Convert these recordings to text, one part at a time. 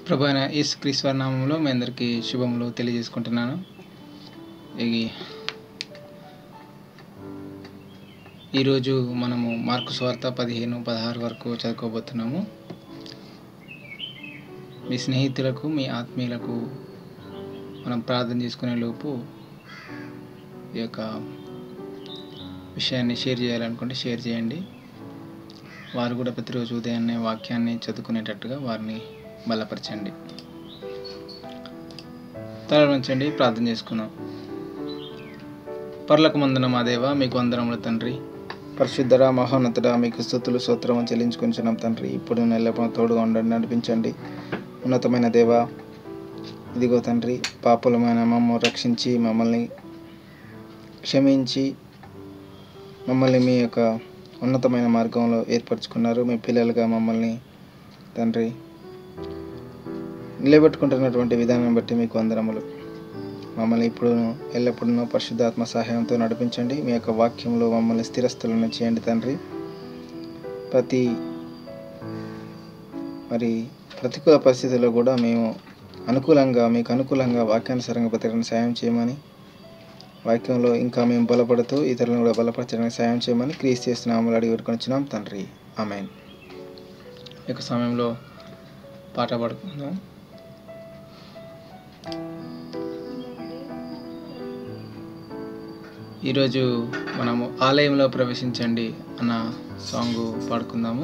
ప్రభు అయిన యేసుక్రీశ్వర నామంలో మీ అందరికీ శుభములు తెలియజేసుకుంటున్నాను ఈ ఈరోజు మనము మార్కు స్వార్త పదిహేను పదహారు వరకు చదువుకోబోతున్నాము మీ స్నేహితులకు మీ ఆత్మీయులకు మనం ప్రార్థన చేసుకునే లోపు ఈ యొక్క విషయాన్ని షేర్ చేయాలనుకుంటే షేర్ చేయండి వారు కూడా ప్రతిరోజు ఉదయాన్నే వాక్యాన్ని చదువుకునేటట్టుగా వారిని బలపరచండి తల ఉంచండి ప్రార్థన చేసుకుందాం పర్లకు మందున మా దేవ మీకు వందనముల తండ్రి పరిశుద్ధరా మహోన్నతుడా మీకు స్థుతులు సూత్రము చెల్లించుకుంటున్నాం తండ్రి ఇప్పుడు నెల్లప్పుడు తోడుగా ఉండండి నడిపించండి ఉన్నతమైన దేవ ఇదిగో తండ్రి పాపులమైన మమ్మ రక్షించి మమ్మల్ని క్షమించి మమ్మల్ని మీ యొక్క ఉన్నతమైన మార్గంలో ఏర్పరచుకున్నారు మీ పిల్లలుగా మమ్మల్ని తండ్రి నిలబెట్టుకుంటున్నటువంటి విధానం బట్టి మీకు వందనములు మమ్మల్ని ఇప్పుడు ఎల్లప్పుడూ పరిశుద్ధాత్మ సహాయంతో నడిపించండి మీ యొక్క వాక్యంలో మమ్మల్ని స్థిరస్థులను చేయండి తండ్రి ప్రతి మరి ప్రతికూల పరిస్థితుల్లో కూడా మేము అనుకూలంగా మీకు అనుకూలంగా వాక్యానుసారంగా బ్రతకడానికి సాయం చేయమని వాక్యంలో ఇంకా మేము బలపడుతూ ఇతరులను కూడా బలపరచడానికి సాయం చేయమని క్రీస్ చేస్తున్నాము అడిగి పెట్టుకొనిచ్చినాం తండ్రి ఆమెన్ ఈ యొక్క సమయంలో పాట పాడుకుందాం ఈరోజు మనము ఆలయంలో ప్రవేశించండి అన్న సాంగ్ పాడుకుందాము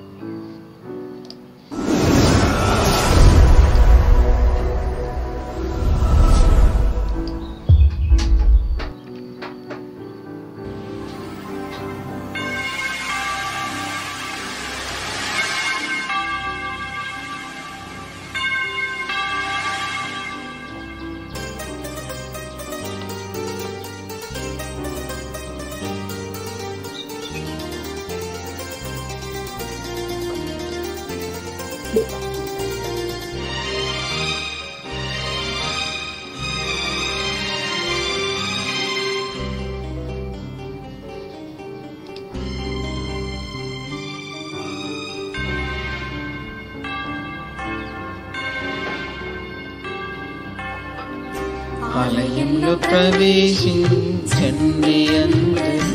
ఆలయంలో ప్రవేశించండి అందరూ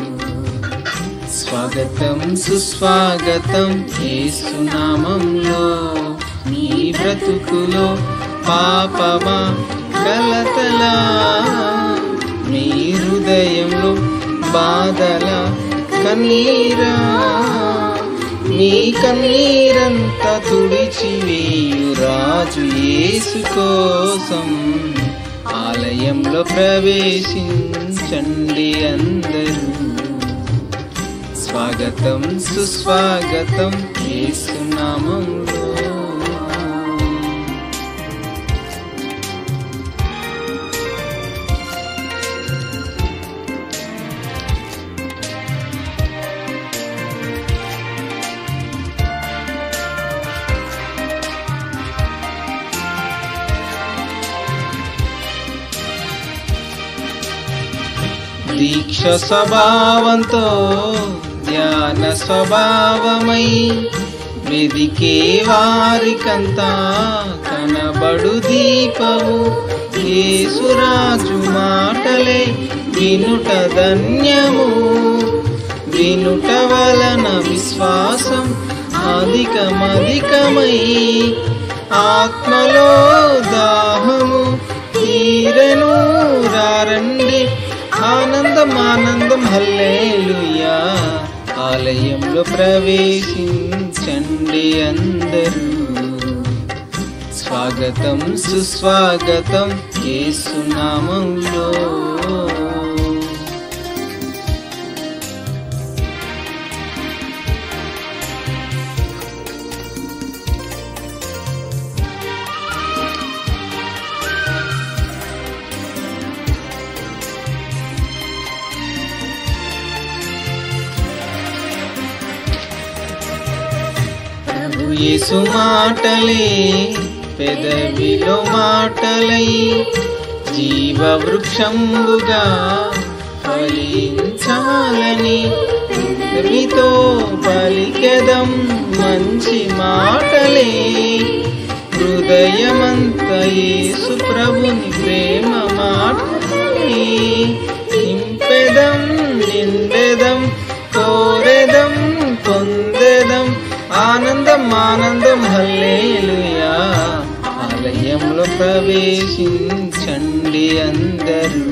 స్వాగతం సుస్వాగతం యేసునామంలో మీ బ్రతుకులో పాపమా కలతలా మీ హృదయంలో బాధల కన్నీరా మీ కన్నీరంతా తుడిచివేయు రాజు యేసు కోసం ఆలయంలో ప్రవేశించండి అందరూ స్వాగతం సుస్వాగతం యేసునామంలో దీక్ష స్వభావంతో ధ్యాన స్వభావమై వెదికే వారికంతా కనబడు దీపము యేసురాజు మాటలే వినుట ధన్యము వినుట వలన విశ్వాసం అధికమధికమై ఆత్మలో దాహము తీరెను రారండి ఆనందం ఆనందం హల్లేలుయా ఆలయంలో ప్రవేశించండి అందరూ స్వాగతం సుస్వాగతం యేసునామంలో ప్రభు యేసు మాటలే పెదవిలో మాటలై జీవ వృక్షంబుగా ఫలించాలని మీతో పలికెదం మంచి మాటలే హృదయమంత యేసు ప్రభుని ప్రేమ మాటని నింపెదం నిండెదం కోరెదం పొందెదం ఆనందం ఆనందం హల్లేలుయా ఆలయంలో ప్రవేశించండి అందరూ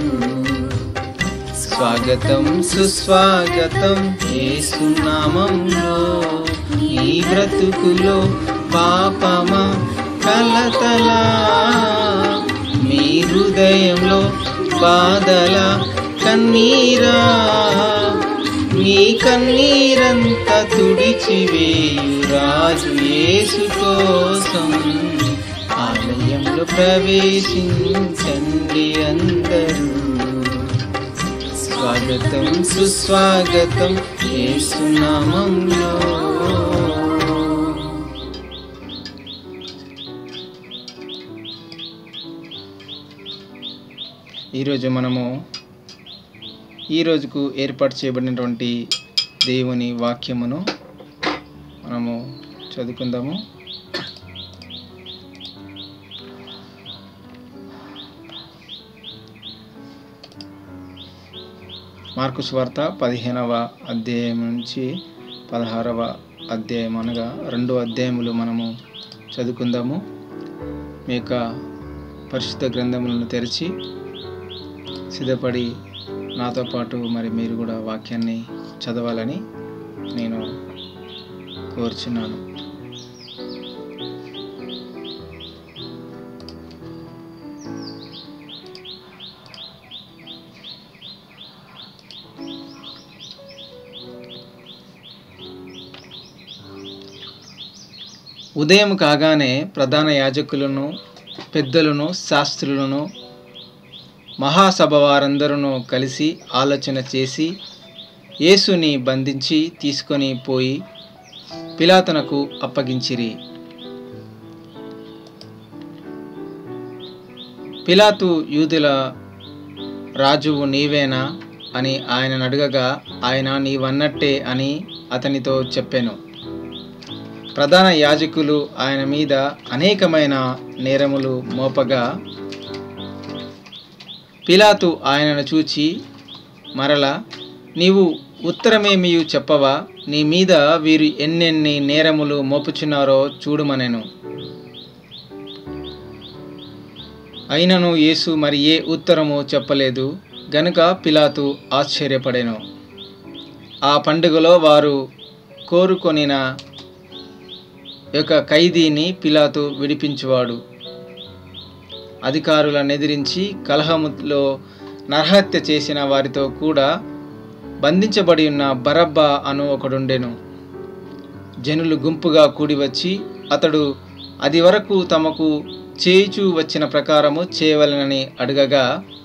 స్వాగతం సుస్వాగతం ఏసునామంలో ఈ బ్రతుకులో పాపమా కలతలా మీ హృదయంలో బాధల కన్నీరా మీ కన్నీరంతా తుడిచివేయు రాజు యేసు కోసం ఆలయంలో ప్రవేశించండి అందరూ స్వాగతం సుస్వాగతం యేసునామంలో ఈరోజు మనము ఈ రోజుకు ఏర్పాటు చేయబడినటువంటి దేవుని వాక్యమును మనము చదువుకుందాము మార్కు స్వార్త పదిహేనవ అధ్యాయం నుంచి పదహారవ అధ్యాయం అనగా రెండు అధ్యాయములు మనము చదువుకుందాము మీ యొక్క పరిశుద్ధ గ్రంథములను తెరిచి సిద్ధపడి నాతో పాటు మరి మీరు కూడా వాక్యాన్ని చదవాలని నేను కోరుచున్నాను ఉదయం కాగానే ప్రధాన యాజకులను పెద్దలను శాస్త్రులను మహాసభ వారందరూ కలిసి ఆలోచన చేసి యేసుని బంధించి తీసుకొని పోయి పిలాతనకు అప్పగించిరి పిలాతు యూదుల రాజువు నీవేనా అని ఆయన అడగగా ఆయన నీవన్నట్టే అని అతనితో చెప్పాను ప్రధాన యాజకులు ఆయన మీద అనేకమైన నేరములు మోపగా పిలాతు ఆయనను చూచి మరల నీవు ఉత్తరమేమియు చెప్పవా నీ మీద వీరు ఎన్నెన్ని నేరములు మోపుచున్నారో చూడుమనెను అయినను యేసు మరి ఏ ఉత్తరము చెప్పలేదు గనుక పిలాతు ఆశ్చర్యపడెను ఆ పండుగలో వారు కోరుకొనిన యొక్క ఖైదీని పిలాతు విడిపించువాడు అధికారులను ఎదిరించి కలహములో నరహత్య చేసిన వారితో కూడా బంధించబడి ఉన్న బరబ్బా అను ఒకడుండెను జనులు గుంపుగా కూడి వచ్చి అతడు అది వరకు తమకు చేయిచూ వచ్చిన ప్రకారము చేయవలనని అడగగా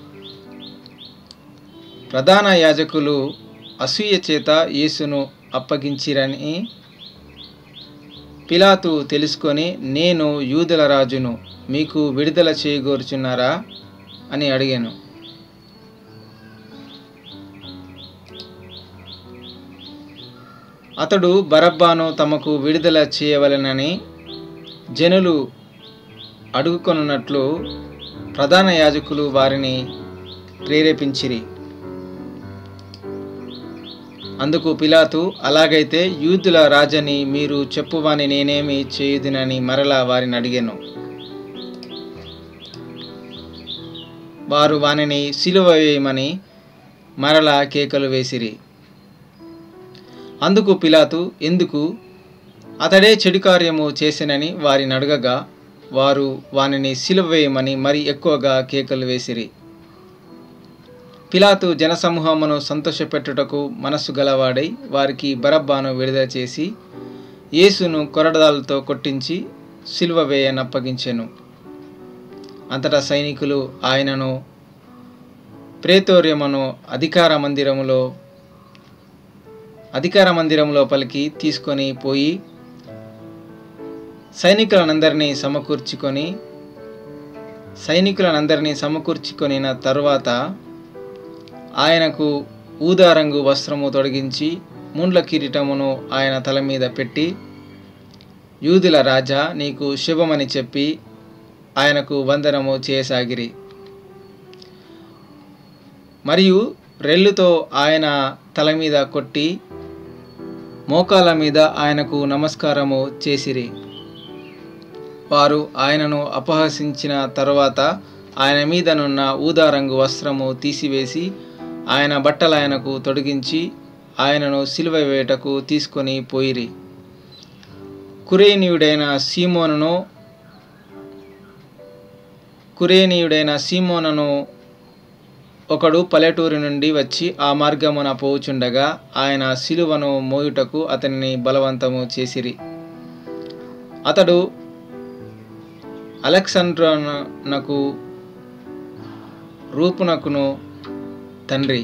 ప్రధాన యాజకులు అసూయ చేత యేసును అప్పగించిరని పిలాతు తెలుసుకొని నేను యూదుల రాజును మీకు విడుదల చేయగోరుచున్నారా అని అడిగాను అతడు బరబ్బాను తమకు విడుదల చేయవలెనని జనులు అడుగుకొనున్నట్లు ప్రధాన యాజకులు వారిని ప్రేరేపించిరి అందుకు పిలాతు అలాగైతే యూదుల రాజని మీరు చెప్పువాని నేనేమి చేయుదునని మరలా వారిని అడిగాను వారు వానిని సిలువ వేయమని మరలా కేకలు వేసిరి అందుకు పిలాతు ఎందుకు అతడే చెడు కార్యము చేసినని వారిని అడగగా వారు వానిని సిలువ వేయమని మరి ఎక్కువగా కేకలు వేసిరి పిలాతు జనసమూహమును సంతోషపెట్టుటకు మనస్సు గలవాడై వారికి బరబ్బాను విడుదల చేసి యేసును కొరడాలతో కొట్టించి సిలువ వేయనప్పగించెను అంతటా సైనికులు ఆయనను ప్రేతోర్యమును అధికార మందిరములో అధికార మందిరం లోపలికి తీసుకొని పోయి సైనికులనందరినీ సమకూర్చుకొని సైనికులనందరినీ సమకూర్చుకొనిన తరువాత ఆయనకు ఊదారంగు వస్త్రము తొడిగించి ముండ్ల కిరీటమును ఆయన తల మీద పెట్టి యూదుల రాజా నీకు శుభమని చెప్పి ఆయనకు వందనము చేయసాగిరి మరియు రెల్లుతో ఆయన తల మీద కొట్టి మోకాల మీద ఆయనకు నమస్కారము చేసిరి వారు ఆయనను అపహసించిన తరువాత ఆయన మీదనున్న ఊదా రంగు వస్త్రము తీసివేసి ఆయన బట్టలు ఆయనకు తొడిగించి ఆయనను సిలువ వేటకు తీసుకొని పోయిరి కురేనీయుడైన సీమోనును కురేనీయుడైన సీమోనను ఒకడు పల్లెటూరి నుండి వచ్చి ఆ మార్గమున పోవుచుండగా ఆయన సిలువను మోయుటకు అతనిని బలవంతము చేసిరి అతడు అలెక్సాండ్రోనకు రూపునకును తండ్రి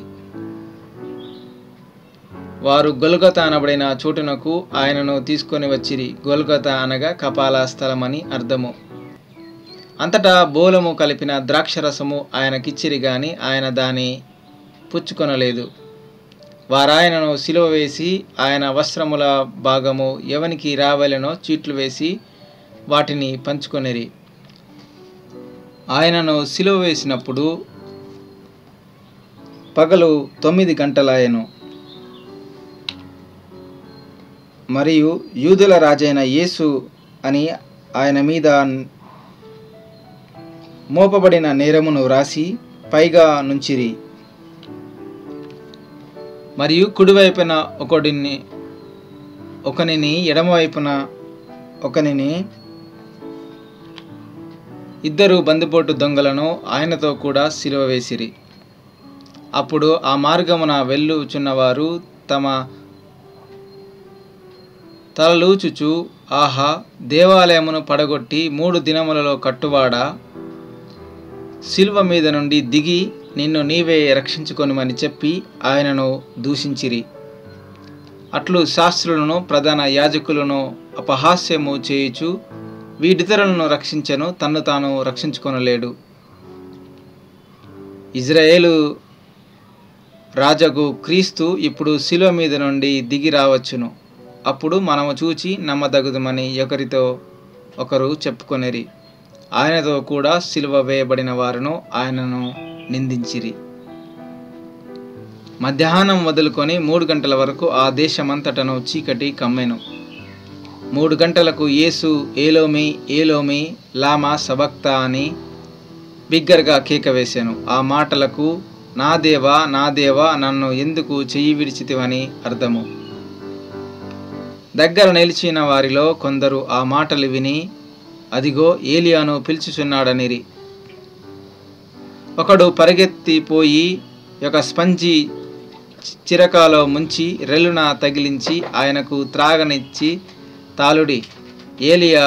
వారు గొల్గత అనబడిన చోటునకు ఆయనను తీసుకొని వచ్చిరి గొల్గత అనగా కపాల స్థలమని అర్థము అంతటా బోలము కలిపిన ద్రాక్షరసము ఆయనకిచ్చిరి గాని ఆయన దాని పుచ్చుకొనలేదు వారాయనను సిలువ వేసి ఆయన వస్త్రముల భాగము ఎవనికి రావలెనో చీట్లు వేసి వాటిని పంచుకొనిరి ఆయనను సిలువ వేసినప్పుడు పగలు తొమ్మిది గంటలాయను మరియు యూదుల రాజైన యేసు అని ఆయన మీద మోపబడిన నేరమును వ్రాసి పైగా నుంచిరి మరియు కుడివైపున ఒకడిని ఒకనిని ఎడమవైపున ఒకనిని ఇద్దరు బందిపోటు దొంగలను ఆయనతో కూడా సిలువ వేసిరి అప్పుడు ఆ మార్గమున వెళ్ళుచున్నవారు తమ తలలూచుచు ఆహా దేవాలయమును పడగొట్టి మూడు దినములలో కట్టువాడా శిల్వ మీద నుండి దిగి నిన్ను నీవే రక్షించుకొనుమని చెప్పి ఆయనను దూషించిరి అట్లు శాస్త్రులను ప్రధాన యాజకులను అపహాస్యము చేయుచు వీడితరులను రక్షించను తన్ను తాను రక్షించుకొనలేడు ఇజ్రాయేలు రాజగు క్రీస్తు ఇప్పుడు శిలువ మీద నుండి దిగి రావచ్చును అప్పుడు మనము చూచి నమ్మదగుదమని ఒకరితో ఒకరు చెప్పుకొనిరి ఆయనతో కూడా సిలువ వేయబడిన వారును ఆయనను నిందించిరి మధ్యాహ్నం మొదలుకొని మూడు గంటల వరకు ఆ దేశమంతటను చీకటి కమ్మెను మూడు గంటలకు యేసు ఏలోమి ఏలోమి లామా సబక్త అని బిగ్గరగా కేక వేశాను ఆ మాటలకు నా దేవా నా దేవా నన్ను ఎందుకు చెయ్యి విడిచితివని అర్థము దగ్గర నిలిచిన వారిలో కొందరు ఆ మాటలు విని అదిగో ఏలియాను పిలుచుచున్నాడనిరి ఒకడు పరిగెత్తిపోయి ఒక స్పంజి చిరకాలో ముంచి రెల్లున తగిలించి ఆయనకు త్రాగనిచ్చి తాలుడి ఏలియా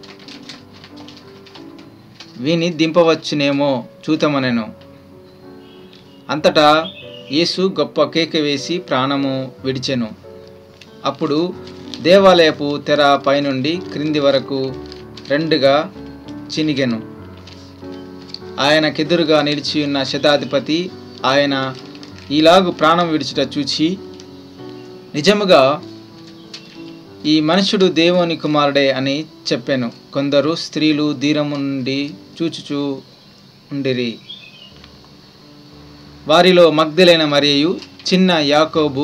విని దింపవచ్చునేమో చూతమనెను అంతటా యేసు గొప్ప కేక వేసి ప్రాణము విడిచెను అప్పుడు దేవాలయపు తెర పైనుండి క్రింది వరకు రెండుగా చినిగెను ఆయనకెదురుగా నిలిచి ఉన్న శతాధిపతి ఆయన ఈలాగు ప్రాణం విడిచుట చూచి నిజముగా ఈ మనుషుడు దేవుని కుమారుడే అని చెప్పాను కొందరు స్త్రీలు దీరము నుండి చూచుచూ ఉండిరి వారిలో మగ్ధులైన మరియు చిన్న యాకోబు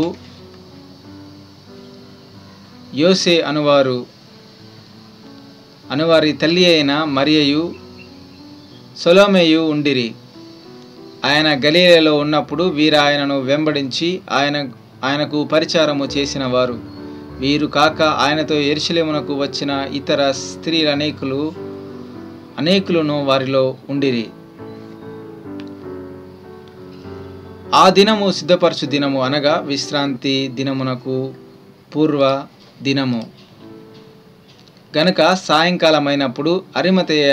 యోసే అనువారు అనువారి తల్లి అయిన మరియయు సొలోమేయు ఉండిరి ఆయన గలీలలో ఉన్నప్పుడు వీరు ఆయనను వెంబడించి ఆయన ఆయనకు పరిచారము చేసిన వారు వీరు కాక ఆయనతో ఎరుసలేమునకు వచ్చిన ఇతర స్త్రీలు అనేకులు అనేకులను వారిలో ఉండిరి ఆ దినము సిద్ధపరచు దినము అనగా విశ్రాంతి దినమునకు పూర్వ దినము గనుక సాయంకాలమైనప్పుడు అరిమతయ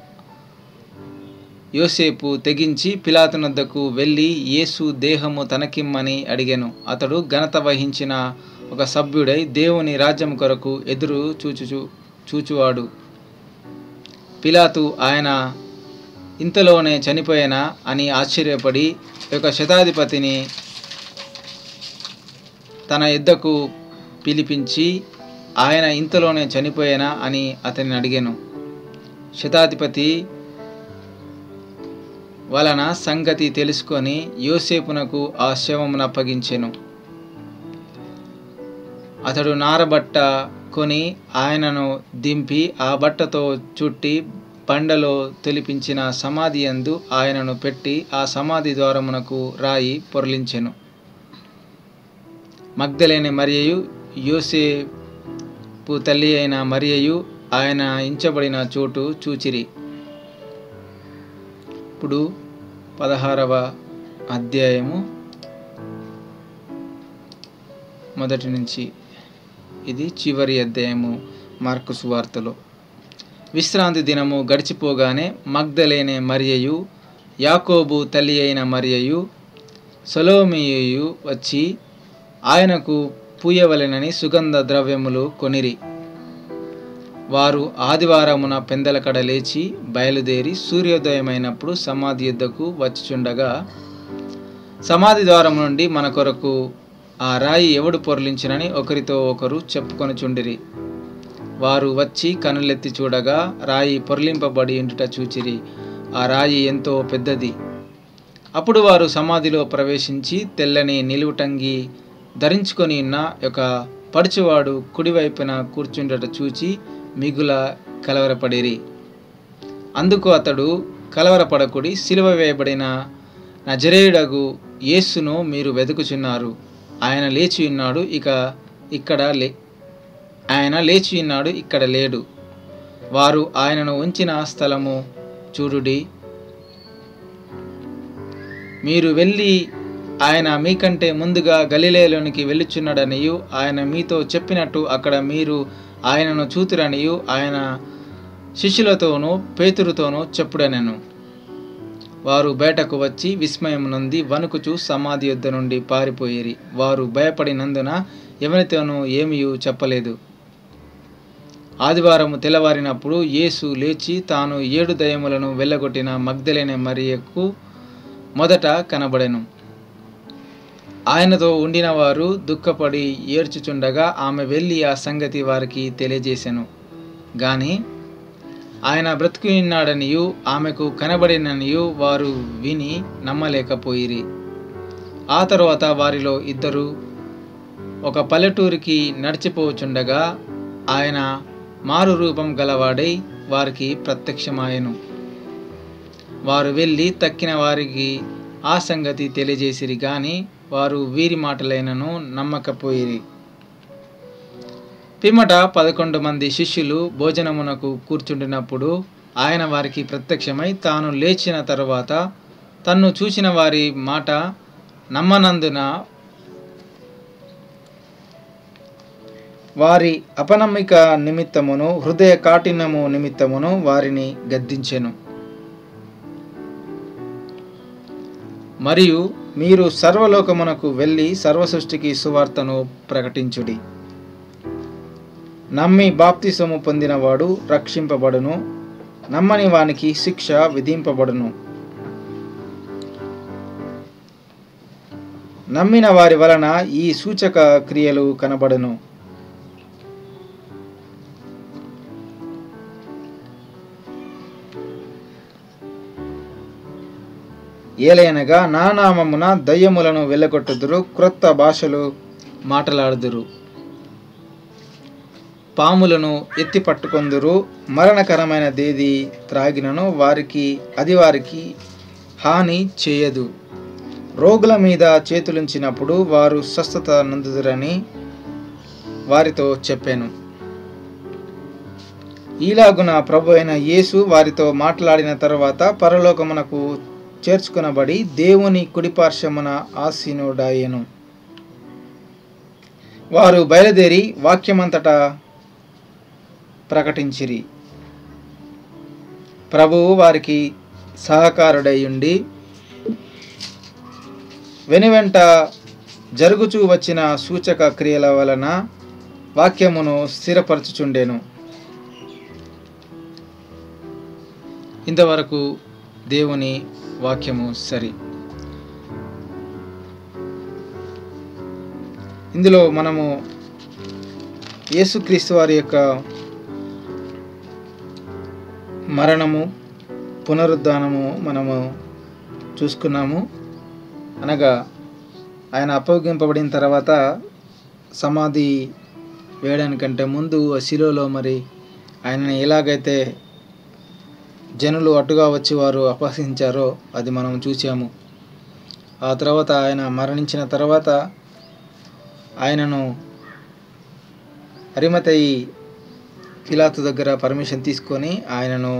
యోసేపు తెగించి పిలాతునొద్దకు వెళ్ళి యేసు దేహము తనకిమ్మని అడిగాను అతడు ఘనత వహించిన ఒక సభ్యుడై దేవుని రాజ్యం కొరకు ఎదురు చూచుచు చూచువాడు పిలాతు ఆయన ఇంతలోనే చనిపోయినా అని ఆశ్చర్యపడి ఒక శతాధిపతిని తన యుద్ధకు పిలిపించి ఆయన ఇంతలోనే చనిపోయానా అని అతన్ని అడిగాను శతాధిపతి వలన సంగతి తెలుసుకొని యోసేపునకు ఆ శవమును అప్పగించెను అతడు నారబట్ట కొని ఆయనను దింపి ఆ బట్టతో చుట్టి బండలో తొలిపించిన సమాధి యందు ఆయనను పెట్టి ఆ సమాధి ద్వారమునకు రాయి పొరలించెను మగ్ధలేని మరియయు యోసేపు తల్లి అయిన మరియయు ఆయన ఇంచబడిన చోటు చూచిరి ఇప్పుడు పదహారవ అధ్యాయము మొదటి నుంచి ఇది చివరి అధ్యాయము మార్కు సువార్తలో విశ్రాంతి దినము గడిచిపోగానే మగ్ధలేనే మరియయు యాకోబు తల్లి అయిన మరియయు సొలోమియు వచ్చి ఆయనకు పూయవలెనని సుగంధ ద్రవ్యములు కొనిరి వారు ఆదివారమున పెందలకడ లేచి బయలుదేరి సూర్యోదయమైనప్పుడు సమాధి యుద్ధకు వచ్చిచుండగా సమాధి ద్వారం నుండి మన కొరకు ఆ రాయి ఎవడు పొరలించినని ఒకరితో ఒకరు చెప్పుకొనుచుండిరి వారు వచ్చి కనులెత్తి చూడగా రాయి పొరలింపబడి ఉండుట చూచిరి ఆ రాయి ఎంతో పెద్దది అప్పుడు వారు సమాధిలో ప్రవేశించి తెల్లని నిలువుటంగి ధరించుకొని ఉన్న ఒక పడుచువాడు కుడివైపున కూర్చుండట చూచి మిగుల కలవరపడిరి అందుకు అతడు కలవరపడకుడి సిలువ వేయబడిన నజరేయుడగు యేసును మీరు వెతుకుచున్నారు ఆయన లేచి ఉన్నాడు ఇక ఇక్కడ లే ఆయన లేచి ఉన్నాడు ఇక్కడ లేడు వారు ఆయనను ఉంచిన స్థలము చూడుడి మీరు వెళ్ళి ఆయన మీకంటే ముందుగా గలిలేలోనికి వెళ్ళుచున్నాడనియు ఆయన మీతో చెప్పినట్టు అక్కడ మీరు ఆయనను చూతురనియు ఆయన శిష్యులతోనూ పేతురుతోనూ చెప్పుడనెను వారు బయటకు వచ్చి విస్మయం నొంది వణుకుచు సమాధి యొద్ద నుండి పారిపోయేరి వారు భయపడినందున ఎవరితోనూ ఏమీ చెప్పలేదు ఆదివారము తెల్లవారినప్పుడు యేసు లేచి తాను ఏడు దయములను వెళ్ళగొట్టిన మగ్ధలేని మరియకు మొదట కనబడెను ఆయనతో ఉండిన వారు దుఃఖపడి ఏడ్చుచుండగా ఆమె వెళ్ళి ఆ సంగతి వారికి తెలియజేసెను గాని ఆయన బ్రతికిన్నాడనియు ఆమెకు కనబడిననియు వారు విని నమ్మలేకపోయిరి ఆ తరువాత వారిలో ఇద్దరు ఒక పల్లెటూరికి నడిచిపోచుండగా ఆయన మారు రూపం గలవాడై వారికి ప్రత్యక్షమాయెను వారు వెళ్ళి తక్కిన వారికి ఆ సంగతి తెలియజేసిరి గాని వారు వీరి మాటలైనను నమ్మకపోయిరి పిమ్మట పదకొండు మంది శిష్యులు భోజనమునకు కూర్చుండినప్పుడు ఆయన వారికి ప్రత్యక్షమై తాను లేచిన తరువాత తన్ను చూసిన వారి మాట నమ్మనందున వారి అపనమ్మిక నిమిత్తమును హృదయ కాఠిన్యము నిమిత్తమును వారిని గద్దించెను మరియు మీరు సర్వలోకమునకు వెళ్ళి సర్వసృష్టికి సువార్తను ప్రకటించుడి నమ్మి బాప్తిసము పొందినవాడు రక్షింపబడును నమ్మని వానికి శిక్ష విధింపబడును నమ్మిన వారి వలన ఈ సూచక క్రియలు కనబడును ఏలైనగా నా నామమున దయ్యములను వెళ్ళగొట్టుదురు క్రొత్త భాషలు మాటలాడుదురు పాములను ఎత్తి పట్టుకొందురు మరణకరమైన దేది త్రాగినను వారికి అది వారికి హాని చేయదు రోగుల మీద చేతులుంచినప్పుడు వారు స్వస్థత నందుదురని వారితో చెప్పాను ఈలాగున ప్రభు అయిన యేసు వారితో మాట్లాడిన తర్వాత పరలోకమునకు చేర్చుకునబడి దేవుని కుడిపార్శ్వమున ఆసీనుడాయెను వారు బయలుదేరి వాక్యమంతటా ప్రకటించిరి ప్రభువు వారికి సహకారుడయ్యుండి వెనువెంట జరుగుచూ వచ్చిన సూచక క్రియల వలన వాక్యమును స్థిరపరచుచుండెను ఇంతవరకు దేవుని వాక్యము సరి ఇందులో మనము యేసుక్రీస్తు వారి యొక్క మరణము పునరుద్ధానము మనము చూసుకున్నాము అనగా ఆయన అప్పగింపబడిన తర్వాత సమాధి వేయడానికంటే ముందు ఆ శిలువలో మరి ఆయనని ఎలాగైతే జనులు అటుగా వచ్చి వారు అపహసించారో అది మనం చూసాము ఆ తర్వాత ఆయన మరణించిన తర్వాత ఆయనను అరిమతయి పిలాతు దగ్గర పర్మిషన్ తీసుకొని ఆయనను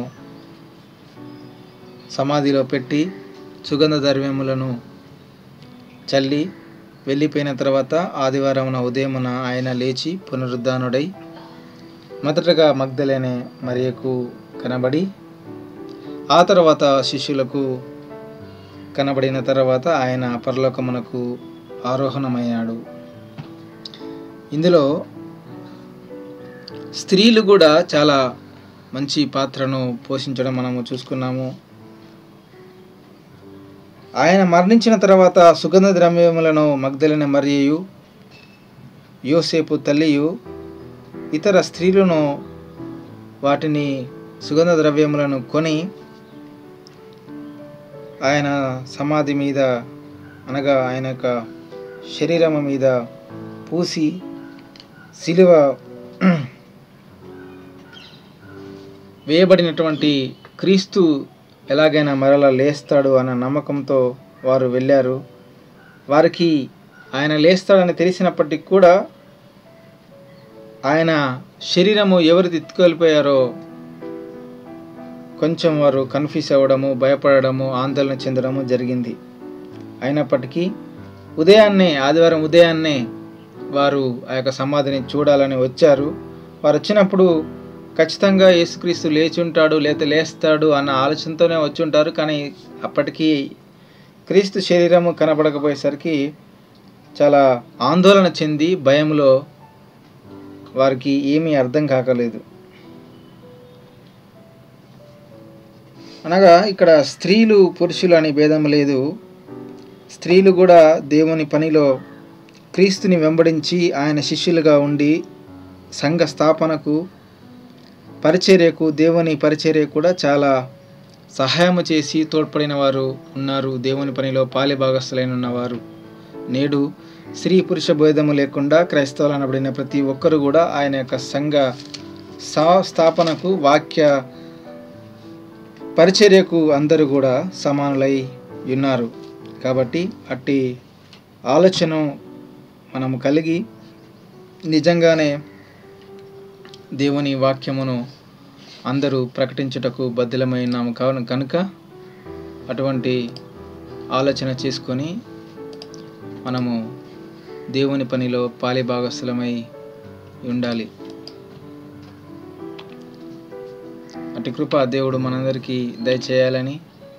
సమాధిలో పెట్టి సుగంధ ద్రవ్యములను చల్లి వెళ్ళిపోయిన తర్వాత ఆదివారం ఉదయమున ఆయన లేచి పునరుద్ధానుడై మొదటగా మగ్ధలేనే మరియకు కనబడి ఆ తర్వాత శిష్యులకు కనబడిన తర్వాత ఆయన పరలోకమునకు ఆరోహణమయ్యాడు ఇందులో స్త్రీలు కూడా చాలా మంచి పాత్రను పోషించడం మనము చూసుకున్నాము ఆయన మరణించిన తర్వాత సుగంధ ద్రవ్యములను మగ్ధలిన మరియు యోసేపు తల్లియు ఇతర స్త్రీలను వాటిని సుగంధ ద్రవ్యములను కొని ఆయన సమాధి మీద అనగా ఆయన యొక్క శరీరము మీద పూసి సిలువ వేయబడినటువంటి క్రీస్తు ఎలాగైనా మరలా లేస్తాడు అన్న నమ్మకంతో వారు వెళ్ళారు వారికి ఆయన లేస్తాడని తెలిసినప్పటికీ కూడా ఆయన శరీరము ఎవరు ఎత్తుకెళ్ళిపోయారో కొంచెం వారు కన్ఫ్యూజ్ అవ్వడము భయపడము ఆందోళన చెందడము జరిగింది అయినప్పటికీ ఉదయాన్నే ఆదివారం ఉదయాన్నే వారు ఆ యొక్క సమాధిని చూడాలని వచ్చారు వారు వచ్చినప్పుడు ఖచ్చితంగా యేసుక్రీస్తు లేచి ఉంటాడు లేత లేస్తాడు అన్న ఆలోచనతోనే వచ్చి ఉంటారు కానీ అప్పటికి క్రీస్తు శరీరము కనపడకపోయేసరికి చాలా ఆందోళన చెంది భయంలో వారికి ఏమీ అర్థం కాకలేదు అనగా ఇక్కడ స్త్రీలు పురుషులు అని భేదం లేదు స్త్రీలు కూడా దేవుని పనిలో క్రీస్తుని వెంబడించి ఆయన శిష్యులుగా ఉండి సంఘ స్థాపనకు పరిచర్యకు దేవుని పరిచర్య కూడా చాలా సహాయము చేసి తోడ్పడిన వారు ఉన్నారు దేవుని పనిలో పాలి భాగస్థులైన ఉన్నవారు నేడు స్త్రీ పురుష భేదము లేకుండా క్రైస్తవులు అనబడిన ప్రతి ఒక్కరు కూడా ఆయన యొక్క సంఘ సా స్థాపనకు వాక్య పరిచర్యకు అందరూ కూడా సమానులై ఉన్నారు కాబట్టి అట్టి ఆలోచన మనము కలిగి నిజంగానే దేవుని వాక్యమును అందరూ ప్రకటించుటకు బద్దులమైనాము కావున కనుక అటువంటి ఆలోచన చేసుకొని మనము దేవుని పనిలో పాలిభాగస్థులమై ఉండాలి అటు కృప దేవుడు మనందరికీ దయచేయాలని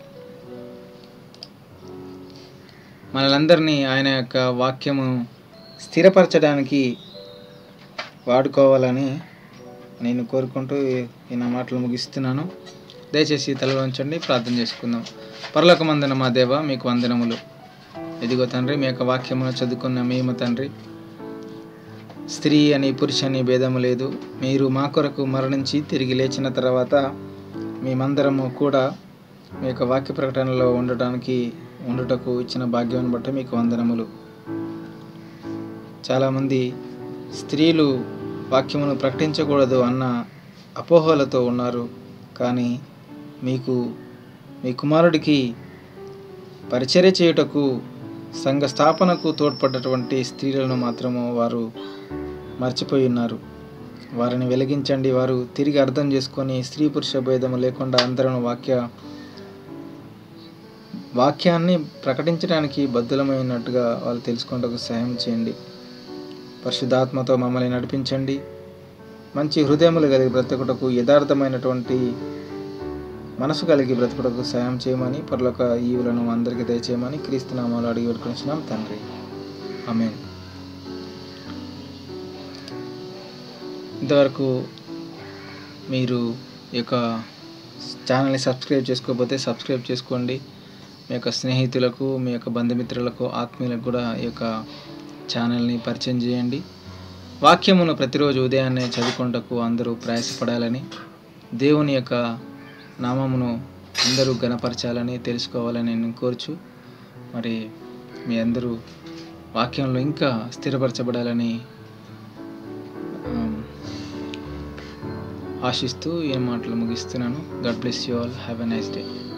మనలందరినీ ఆయన యొక్క వాక్యము స్థిరపరచడానికి వాడుకోవాలని నేను కోరుకుంటూ ఈ నా మాటలు ముగిస్తున్నాను దయచేసి తలలో ఉంచండి ప్రార్థన చేసుకుందాం పరలోకమందన మా దేవ మీకు వందనములు ఎదిగో తండ్రి మీ యొక్క వాక్యమును చదువుకున్న మేము తండ్రి స్త్రీ అని పురుష అని భేదము లేదు మీరు మా కొరకు మరణించి తిరిగి లేచిన తర్వాత మేమందరము కూడా మీ యొక్క వాక్య ప్రకటనలో ఉండటానికి ఉండుటకు ఇచ్చిన భాగ్యాన్ని బట్టి మీకు వందనములు చాలామంది స్త్రీలు వాక్యమును ప్రకటించకూడదు అన్న అపోహలతో ఉన్నారు కానీ మీకు మీ కుమారుడికి పరిచర్య చేయుటకు సంఘ స్థాపనకు తోడ్పడ్డటువంటి స్త్రీలను మాత్రము వారు మర్చిపోయి ఉన్నారు వారిని వెలిగించండి వారు తిరిగి అర్థం చేసుకొని స్త్రీ పురుష భేదము లేకుండా అందరం వాక్య వాక్యాన్ని ప్రకటించడానికి బద్దులమైనట్టుగా వాళ్ళు తెలుసుకుంటకు సహాయం చేయండి పరిశుద్ధాత్మతో మమ్మల్ని నడిపించండి మంచి హృదయములు కలిగి బ్రతుకుటకు యథార్థమైనటువంటి మనసు కలిగి బ్రతుకుటకు సాయం చేయమని పర్లోక ఈవులను అందరికీ దయచేయమని క్రీస్తు నామాలు అడిగి పెట్టుకుంటున్నాం తండ్రి ఆమేన్ ఇంతవరకు మీరు ఈ యొక్క ఛానల్ని సబ్స్క్రైబ్ చేసుకోకపోతే సబ్స్క్రైబ్ చేసుకోండి మీ యొక్క స్నేహితులకు మీ యొక్క బంధుమిత్రులకు ఆత్మీయులకు కూడా ఈ యొక్క ఛానల్ని పరిచయం చేయండి వాక్యమును ప్రతిరోజు ఉదయాన్నే చదువుకుంటకు అందరూ ప్రయాసపడాలని దేవుని యొక్క నామమును అందరూ గణపరచాలని తెలుసుకోవాలని నేను కోరుచు మరి మీ అందరూ వాక్యంలో ఇంకా స్థిరపరచబడాలని ఆమ్, ఆశిస్తూ ఈ మాటలు ముగిస్తున్నాను God bless you all have a nice day